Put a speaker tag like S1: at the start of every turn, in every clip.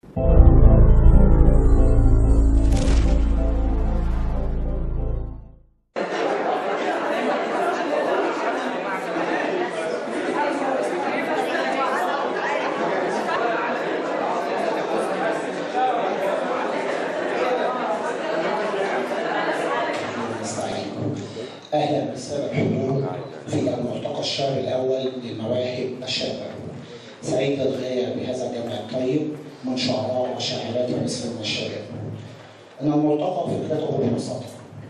S1: نستعين. اهلا بالساده الحضور في الملتقى الشهر الاول للمواهب الشابه. سعيد للغايه بهذا الجمع الطيب من شعراء وشاعرات مصر من الشباب. ان الملتقى فكرته ببساطه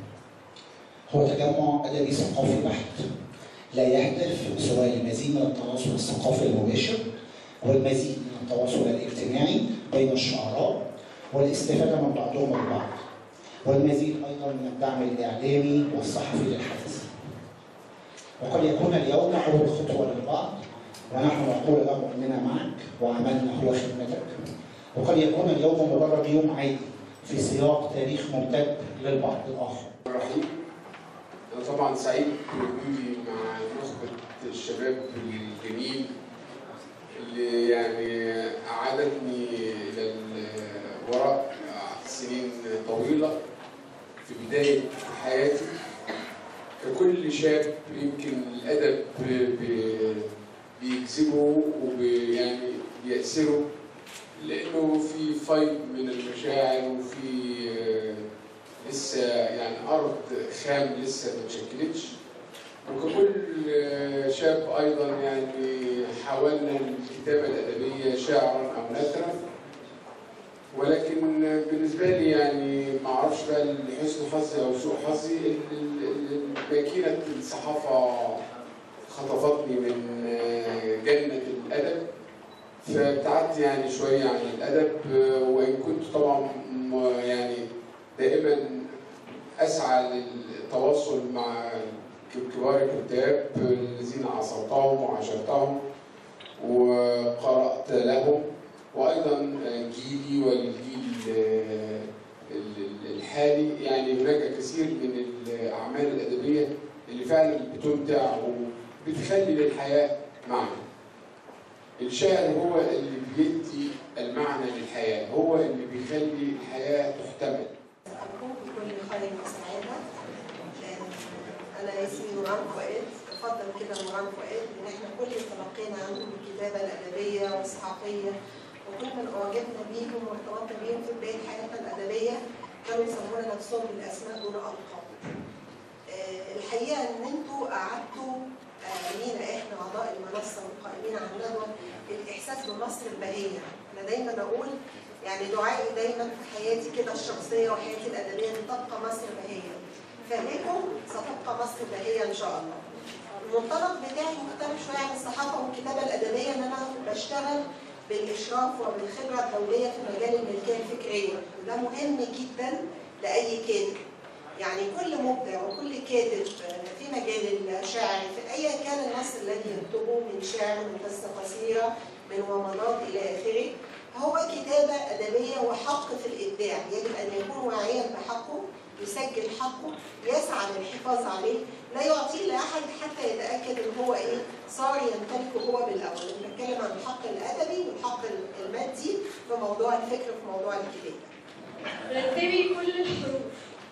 S1: هو تجمع ادبي ثقافي بحت لا يهدف سوى لمزيد من التواصل الثقافي المباشر والمزيد من التواصل الاجتماعي بين الشعراء والاستفاده من بعضهم البعض والمزيد ايضا من الدعم الاعلامي والصحفي للحدث. وقد يكون اليوم اول خطوه للبعض ونحن نقول له اننا معك وعملنا هو خدمتك. وقد يكون اليوم مجرد يوم عادي في سياق تاريخ ممتد للبعض الاخر.
S2: الرحيم أنا طبعا سعيد بوجودي مع نخبة الشباب الجميل اللي يعني أعادتني إلى الوراء سنين طويلة في بداية حياتي ككل شاب يمكن الأدب بي- بيجذبه ويعني بيأسره لأنه في فيض من المشاعر وفي آه، لسه يعني ارض خام لسه ما اتشكلتش وككل شاب ايضا يعني حاولنا الكتابه الادبيه شعرا او نثرا ولكن بالنسبه لي يعني ما اعرفش بقى لحسن حظي او سوء حظي ال- ال- ال- ماكينه الصحافه خطفتني من جنه الادب فابتعدت يعني شويه عن الادب وان كنت طبعا م- يعني دائما اسعى للتواصل مع كبار الكتاب الذين عاصرتهم وعاشرتهم وقرات لهم وايضا جيلي والجيل الحالي يعني هناك كثير من الاعمال الادبيه اللي فعلا بتمتع وبتخلي للحياه معنى. الشاعر هو اللي بيدي المعنى للحياه، هو اللي بيخلي الحياه تحتمل.
S3: أكون بكل خير وسعادة آه، أنا اسمي نوران فؤاد أفضل كده نوران فؤاد إن إحنا كل تلقينا عنهم الكتابة الأدبية والصحفية وكل من أعجبنا بيهم وارتبطنا بيهم في بداية حياتنا الأدبية كانوا يسمون نفسهم بالأسماء دون ألقاب. آه، الحقيقة إن أنتوا قعدتوا آه، لينا إحنا أعضاء المنصة والقائمين على الندوة الإحساس بمصر البهية. أنا دايما أقول يعني دعائي دايما في حياتي كده الشخصيه وحياتي الادبيه ان تبقى مصر بهيه. فبكم ستبقى مصر بهيه ان شاء الله. المنطلق بتاعي مختلف شويه عن الصحافه والكتابه الادبيه ان انا بشتغل بالاشراف وبالخبره الدوليه في مجال الملكيه الفكريه وده مهم جدا لاي كاتب. يعني كل مبدع وكل كاتب في مجال الشعر في ايا كان النص الذي يكتبه من شعر من قصه قصيره من ومضات الى اخره هو كتابة أدبية وحق في الإبداع يجب أن يكون واعيا بحقه يسجل حقه يسعى للحفاظ عليه لا يعطيه لأحد حتى يتأكد أن هو إيه صار يمتلكه هو بالأول بنتكلم عن الحق الأدبي والحق المادي في موضوع الفكر في موضوع الكتابة
S4: رتبي كل الحروف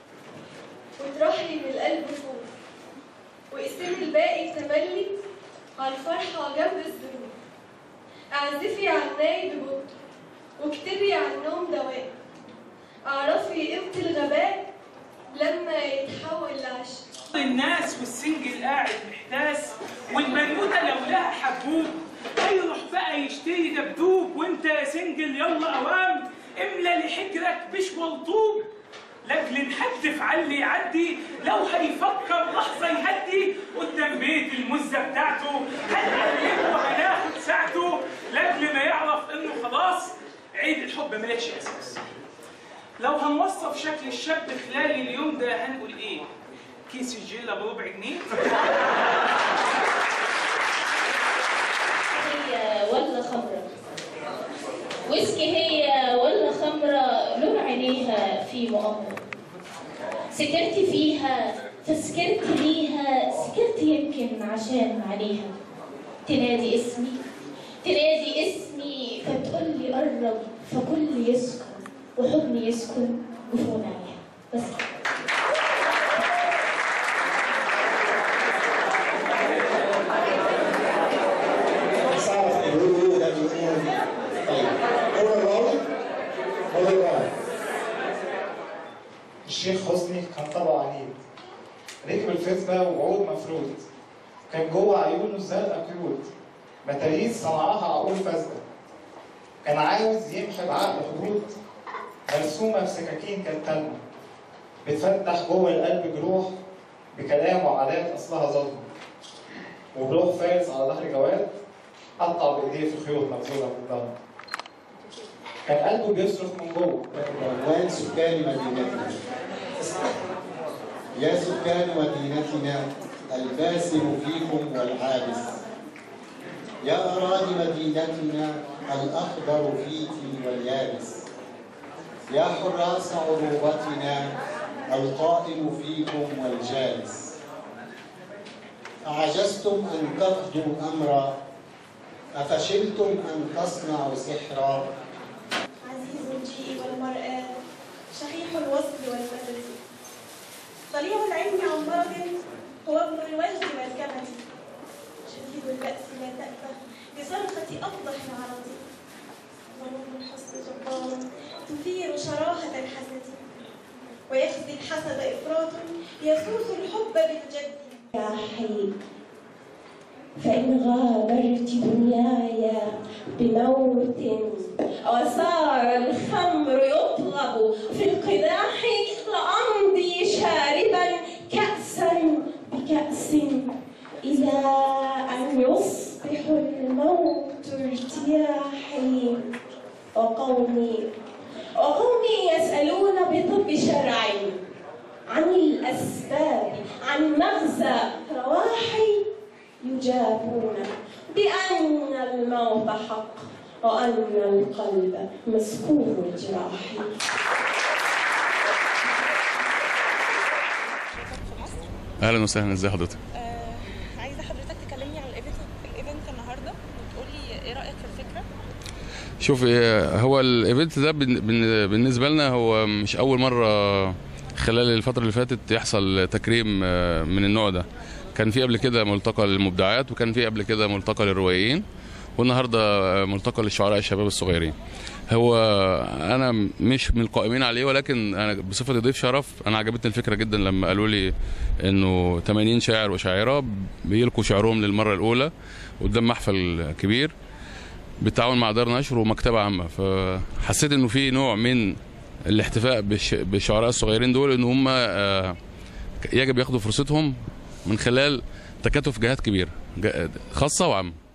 S4: واطرحي من القلب فوق واقسمي الباقي تملي على الفرحة جنب الذنوب اعزفي على الناي ببطء واكتبي على النوم دواء اعرفي قيمة الغباء لما يتحول لعشق
S5: الناس والسنجل قاعد محتاس والبنوته لو لها حبوب هيروح بقى يشتري دبدوب وانت يا سنجل يلا اوام املى لحجرك مش ملطوب لاجل نحدف على اللي يعدي لو هيفكر لحظه يهدي قدام بيت المزه بتاعته هنقلبه وهناخد ساعته لاجل ما يعرف انه خلاص عيد الحب ملكش اساس لو هنوصف شكل الشاب خلال اليوم ده هنقول ايه؟ كيس الجيلة بربع جنيه
S6: هي ولا خمرة ويسكي هي ولا خمرة لون عينيها في مؤامرة سكرت فيها فسكرت ليها سكرت يمكن عشان عليها تنادي اسمي تنادي اسمي فتقول لي قرب فكل يسكن وحضن يسكن جفون عليها بس كده.
S1: بس اعرف بيقولوا ده بيقول طيب هو الراوي هو الراوي
S7: الشيخ حسني كان طبعه عنيد ركب الفزبة وعود مفروض كان جوه عيونه الزرقاء قيود متاريس صنعها عقول فاسدة كان عاوز يمحي بعقل حدود مرسومة بسكاكين كالتلمة بتفتح جوه القلب جروح بكلام وعادات أصلها ظلم وبروح فارس على ظهر جواد قطع بإيديه في خيوط مغزولة بالضرب كان قلبه بيصرخ من جوه
S8: عنوان سكان مدينتنا يا سكان مدينتنا الباسم فيكم والعابس يا أراضي مدينتنا الأخضر فيك واليابس يا حراس عروبتنا القائم فيكم والجالس أعجزتم أن تقضوا أمرا أفشلتم أن تصنعوا سحرا
S9: عزيز الجيء والمرآة شحيح الوصل والمدد ضليع العلم عن مرض هو ابن الوجد والكمد شديد البأس لا تأبه بصرخة أفضح العرض ونور الحسن جبار تثير شراهة الحسد ويخزي الحسد إفراط يسوس الحب بالجد
S10: يا حي فإن غامرت دنياي بموت وصار الخمر يطلب في القداح لأمضي شاربا كأسا بكأس إلى أن يصبح الموت ارتياحي وقومي وقومي يسألون بطب شرعي عن الأسباب عن مغزى رواحي يجابون بأن الموت حق وأن القلب مسكون الجراح
S11: اهلا وسهلا ازي حضرتك
S12: آه، عايزه حضرتك تكلمني عن الايفنت الايفنت النهارده وتقولي ايه رايك في الفكره
S11: شوف إيه، هو الايفنت ده بن- بن- بالنسبه لنا هو مش اول مره خلال الفتره اللي فاتت يحصل تكريم آه، من النوع ده كان في قبل كده ملتقى للمبدعات وكان في قبل كده ملتقى للروائيين والنهارده آه، ملتقى للشعراء الشباب الصغيرين هو انا مش من القائمين عليه ولكن انا بصفتي ضيف شرف انا عجبتني الفكره جدا لما قالوا لي انه 80 شاعر وشاعره بيلقوا شعرهم للمره الاولى قدام محفل كبير بالتعاون مع دار نشر ومكتبه عامه فحسيت انه في نوع من الاحتفاء بالش- بالشعراء الصغيرين دول ان هم آه، يجب ياخدوا فرصتهم من خلال تكاتف جهات كبيره جا- خاصه وعامه